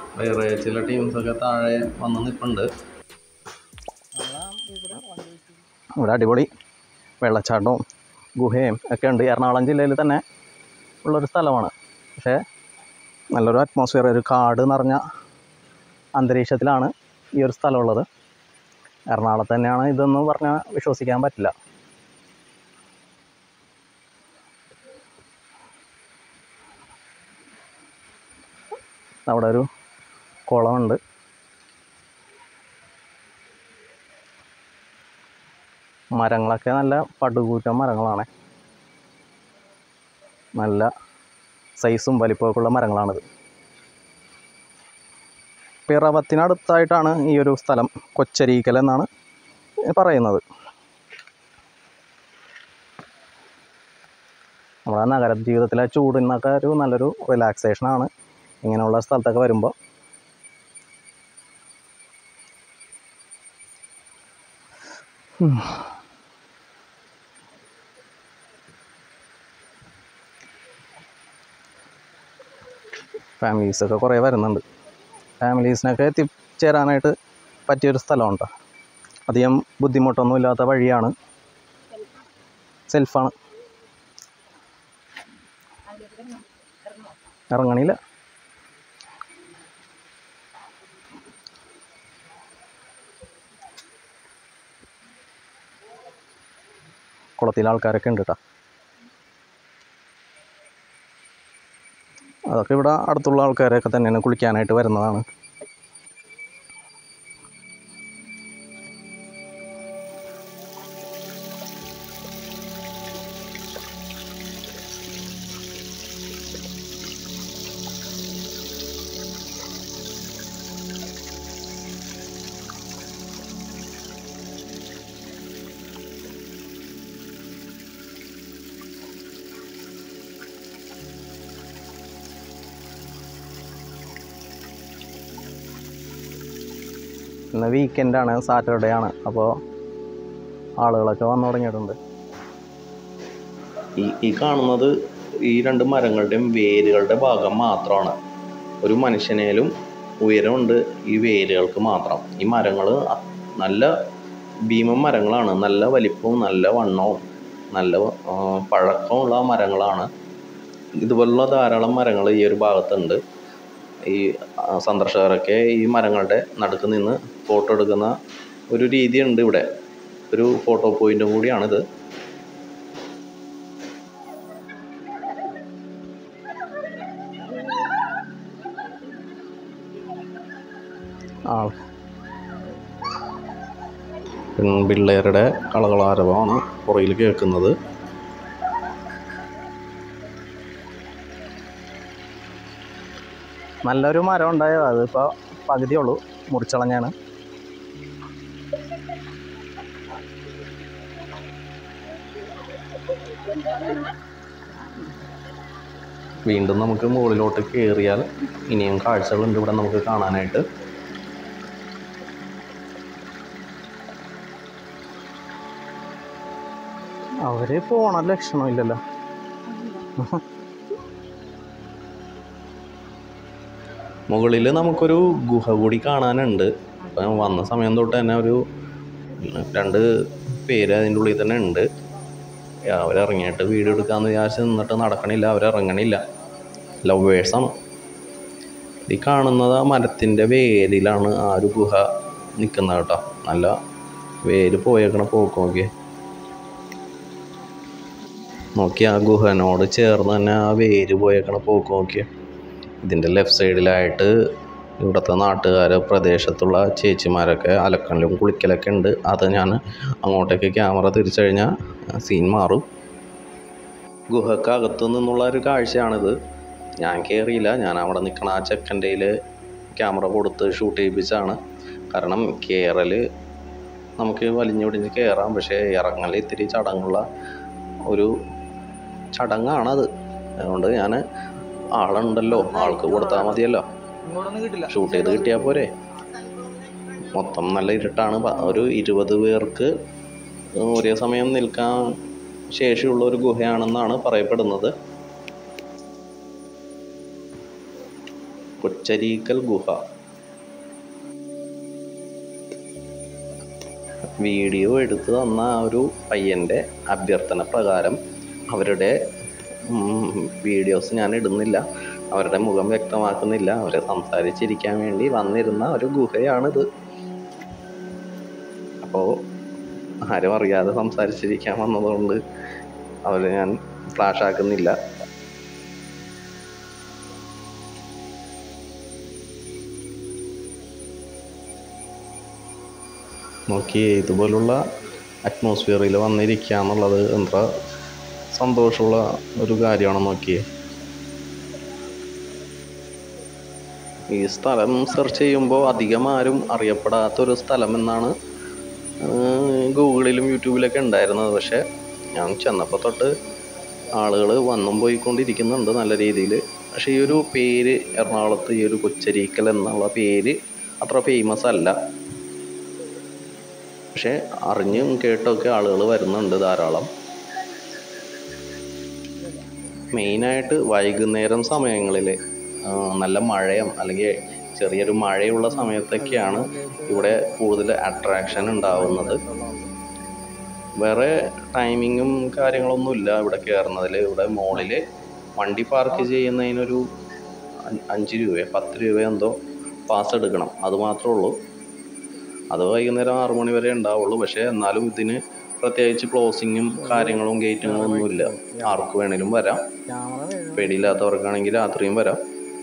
വേറെ ചില ടീംസൊക്കെ താഴെ വന്ന് നിൽപ്പുണ്ട് ഇവിടെ അടിപൊളി വെള്ളച്ചാട്ടവും ഗുഹയും ഒക്കെ ഉണ്ട് എറണാകുളം ജില്ലയിൽ തന്നെ ഉള്ളൊരു സ്ഥലമാണ് പക്ഷേ നല്ലൊരു അറ്റ്മോസ്ഫിയർ ഒരു കാട് നിറഞ്ഞ അന്തരീക്ഷത്തിലാണ് ഈ ഒരു സ്ഥലമുള്ളത് എറണാകുളത്ത് തന്നെയാണ് ഇതെന്ന് പറഞ്ഞാൽ വിശ്വസിക്കാൻ പറ്റില്ല അവിടെ ഒരു കുളമുണ്ട് മരങ്ങളൊക്കെ നല്ല പടുകൂറ്റൻ മരങ്ങളാണ് നല്ല സൈസും വലിപ്പമൊക്കെ ഉള്ള മരങ്ങളാണിത് പിറവത്തിനടുത്തായിട്ടാണ് ഈ ഒരു സ്ഥലം കൊച്ചരീക്കൽ എന്നാണ് പറയുന്നത് നമ്മുടെ നഗര ജീവിതത്തിലെ ചൂടിനൊക്കെ ഒരു നല്ലൊരു റിലാക്സേഷനാണ് ഇങ്ങനെയുള്ള സ്ഥലത്തൊക്കെ വരുമ്പോൾ ഫാമിലീസൊക്കെ കുറേ വരുന്നുണ്ട് ഫാമിലീസിനൊക്കെ എത്തിച്ചേരാനായിട്ട് പറ്റിയൊരു സ്ഥലമാണ് കേട്ടോ അധികം ബുദ്ധിമുട്ടൊന്നും ഇല്ലാത്ത വഴിയാണ് സെൽഫാണ് ഇറങ്ങണില്ല കുളത്തിൽ ആൾക്കാരൊക്കെ ഉണ്ട് കേട്ടോ അതൊക്കെ ഇവിടെ അടുത്തുള്ള ആൾക്കാരൊക്കെ തന്നെയാണ് കുളിക്കാനായിട്ട് വരുന്നതാണ് ഇന്ന് വീക്കെൻഡാണ് സാറ്റർഡേ ആണ് അപ്പോൾ ആളുകളൊക്കെ വന്നു തുടങ്ങിയിട്ടുണ്ട് ഈ ഈ കാണുന്നത് ഈ രണ്ട് മരങ്ങളുടെയും വേരുകളുടെ ഭാഗം മാത്രമാണ് ഒരു മനുഷ്യനേലും ഉയരമുണ്ട് ഈ വേരുകൾക്ക് മാത്രം ഈ മരങ്ങൾ നല്ല ഭീമൻ മരങ്ങളാണ് നല്ല വലിപ്പവും നല്ല വണ്ണവും നല്ല ആ, പഴക്കമുള്ള മരങ്ങളാണ് ഇതുപോലുള്ള ധാരാളം മരങ്ങൾ ഈ ഒരു ഭാഗത്തുണ്ട് ഈ ആ, സന്ദർശകരൊക്കെ ഈ മരങ്ങളുടെ നടുക്ക് നിന്ന് ഫോട്ടോ എടുക്കുന്ന ഒരു രീതിയുണ്ട് ഇവിടെ ഒരു ഫോട്ടോ പോയിന്റും കൂടിയാണിത് ആൾ പെൺപിള്ളേരുടെ കളകളാരവമാണ് പുറകിൽ കേൾക്കുന്നത് നല്ലൊരു മരം ഉണ്ടായത് അതിപ്പോൾ പകുതിയുള്ളൂ മുറിച്ചളഞ്ഞാണ് വീണ്ടും നമുക്ക് മുകളിലോട്ട് കയറിയാൽ ഇനിയും കാഴ്ചകളുണ്ട് ഇവിടെ നമുക്ക് കാണാനായിട്ട് അവർ പോണ ലക്ഷണമില്ലല്ലോ മുകളിൽ നമുക്കൊരു ഗുഹ കൂടി കാണാനുണ്ട് ഇപ്പം വന്ന സമയം തൊട്ട് തന്നെ ഒരു രണ്ട് പേര് അതിൻ്റെ ഉള്ളിൽ തന്നെ ഉണ്ട് അവരിറങ്ങിയിട്ട് വീഡിയോ എടുക്കാമെന്ന് വിചാരിച്ച് നിന്നിട്ട് നടക്കണില്ല അവരിറങ്ങണില്ല ലവേഴ്സാണ് ഈ കാണുന്നത് ആ മരത്തിൻ്റെ വേരിലാണ് ആ ഒരു ഗുഹ നിൽക്കുന്നത് കേട്ടോ നല്ല വേര് പോയേക്കണ പോക്ക് നോക്കിയേ നോക്കി ആ ഗുഹനോട് ചേർന്ന് തന്നെ ആ വേര് പോയേക്കണ പോക്ക് നോക്കിയേ ഇതിൻ്റെ ലെഫ്റ്റ് സൈഡിലായിട്ട് ഇവിടുത്തെ നാട്ടുകാർ പ്രദേശത്തുള്ള ചേച്ചിമാരൊക്കെ അലക്കലും കുളിക്കലൊക്കെ ഉണ്ട് അത് ഞാൻ അങ്ങോട്ടേക്ക് ക്യാമറ തിരിച്ചു കഴിഞ്ഞാൽ സീൻ മാറും ഗുഹക്കകത്തു നിന്നുള്ള ഒരു കാഴ്ചയാണിത് ഞാൻ കയറിയില്ല ഞാൻ അവിടെ നിൽക്കണ ആ ചെക്കൻ്റെ ക്യാമറ കൊടുത്ത് ഷൂട്ട് ചെയ്യിപ്പിച്ചാണ് കാരണം കയറൽ നമുക്ക് വലിഞ്ഞൊടിഞ്ഞ് കയറാം പക്ഷേ ഇറങ്ങൽ ഇത്തിരി ചടങ്ങുള്ള ഒരു ചടങ്ങാണത് അതുകൊണ്ട് ഞാൻ ആളുണ്ടല്ലോ ആൾക്ക് കൊടുത്താൽ മതിയല്ലോ ഷൂട്ട് ചെയ്ത് കിട്ടിയാൽ പോരെ മൊത്തം നല്ല ഇരുട്ടാണ് പ- ഒരു ഇരുപത് പേർക്ക് ഒരേ സമയം നിൽക്കാൻ ശേഷിയുള്ള ഒരു ഗുഹയാണെന്നാണ് പറയപ്പെടുന്നത് കൊച്ചരീക്കൽ ഗുഹ വീഡിയോ എടുത്തു തന്ന ആ ഒരു പയ്യൻ്റെ അഭ്യർത്ഥന പ്രകാരം അവരുടെ വീഡിയോസ് ഞാൻ ഇടുന്നില്ല അവരുടെ മുഖം വ്യക്തമാക്കുന്നില്ല അവരെ സംസാരിച്ചിരിക്കാൻ വേണ്ടി വന്നിരുന്ന ഒരു ഗുഹയാണിത് അപ്പോൾ ആരും അറിയാതെ സംസാരിച്ചിരിക്കാൻ വന്നതുകൊണ്ട് അവരെ ഞാൻ ഫ്ലാഷ് ആക്കുന്നില്ല നോക്കി ഇതുപോലുള്ള അറ്റ്മോസ്ഫിയറിൽ വന്നിരിക്കുക എന്നുള്ളത് എന്താ സന്തോഷമുള്ള ഒരു കാര്യമാണ് നോക്കിയേ ഈ സ്ഥലം സെർച്ച് ചെയ്യുമ്പോൾ അധികം ആരും അറിയപ്പെടാത്തൊരു സ്ഥലം എന്നാണ് ഗൂഗിളിലും യൂട്യൂബിലൊക്കെ ഉണ്ടായിരുന്നത് പക്ഷേ ഞാൻ ചെന്നപ്പോൾ തൊട്ട് ആളുകൾ വന്നും പോയിക്കൊണ്ടിരിക്കുന്നുണ്ട് നല്ല രീതിയിൽ പക്ഷേ ഈ ഒരു പേര് എറണാകുളത്ത് ഈ ഒരു കൊച്ചരീക്കൽ എന്നുള്ള പേര് അത്ര ഫേമസ് അല്ല പക്ഷേ അറിഞ്ഞും കേട്ടൊക്കെ ആളുകൾ വരുന്നുണ്ട് ധാരാളം മെയിനായിട്ട് വൈകുന്നേരം സമയങ്ങളിൽ നല്ല മഴയും അല്ലെങ്കിൽ ചെറിയൊരു മഴയുള്ള സമയത്തൊക്കെയാണ് ഇവിടെ കൂടുതൽ അട്രാക്ഷൻ ഉണ്ടാവുന്നത് വേറെ ടൈമിങ്ങും കാര്യങ്ങളൊന്നുമില്ല ഇവിടെ കയറുന്നതിൽ ഇവിടെ മോളിൽ വണ്ടി പാർക്ക് ചെയ്യുന്നതിനൊരു അഞ്ച് അഞ്ച് രൂപയോ പത്ത് രൂപയോ എന്തോ പാസ് എടുക്കണം അത് മാത്രമേ ഉള്ളൂ അത് വൈകുന്നേരം ആറു മണി വരെ ഉണ്ടാവുള്ളൂ പക്ഷേ എന്നാലും ഇതിന് പ്രത്യേകിച്ച് ക്ലോസിങ്ങും കാര്യങ്ങളും ഗേറ്റുകളും ഒന്നുമില്ല ആർക്ക് വേണേലും വരാം പേടിയില്ലാത്തവർക്കാണെങ്കിൽ രാത്രിയും വരാം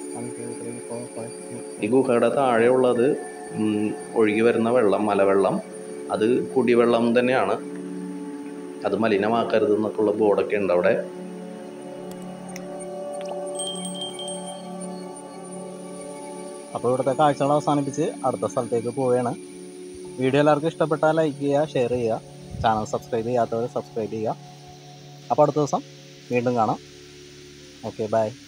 ഈ ഗുഹയുടെ താഴെയുള്ളത് ഉം, ഒഴുകി വരുന്ന വെള്ളം മലവെള്ളം അത് കുടിവെള്ളം തന്നെയാണ് അത് മലിനമാക്കരുത് എന്നൊക്കെയുള്ള ബോർഡൊക്കെ ഉണ്ട് അവിടെ അപ്പോൾ ഇവിടുത്തെ കാഴ്ചകൾ അവസാനിപ്പിച്ച് അടുത്ത സ്ഥലത്തേക്ക് പോവുകയാണ് വീഡിയോ എല്ലാവർക്കും ഇഷ്ടപ്പെട്ടാൽ ലൈക്ക് ചെയ്യുക ഷെയർ ചെയ്യുക ചാനൽ സബ്സ്ക്രൈബ് ചെയ്യാത്തവർ സബ്സ്ക്രൈബ് ചെയ്യുക അപ്പോൾ അടുത്ത ദിവസം വീണ്ടും കാണാം ഓക്കെ ബൈ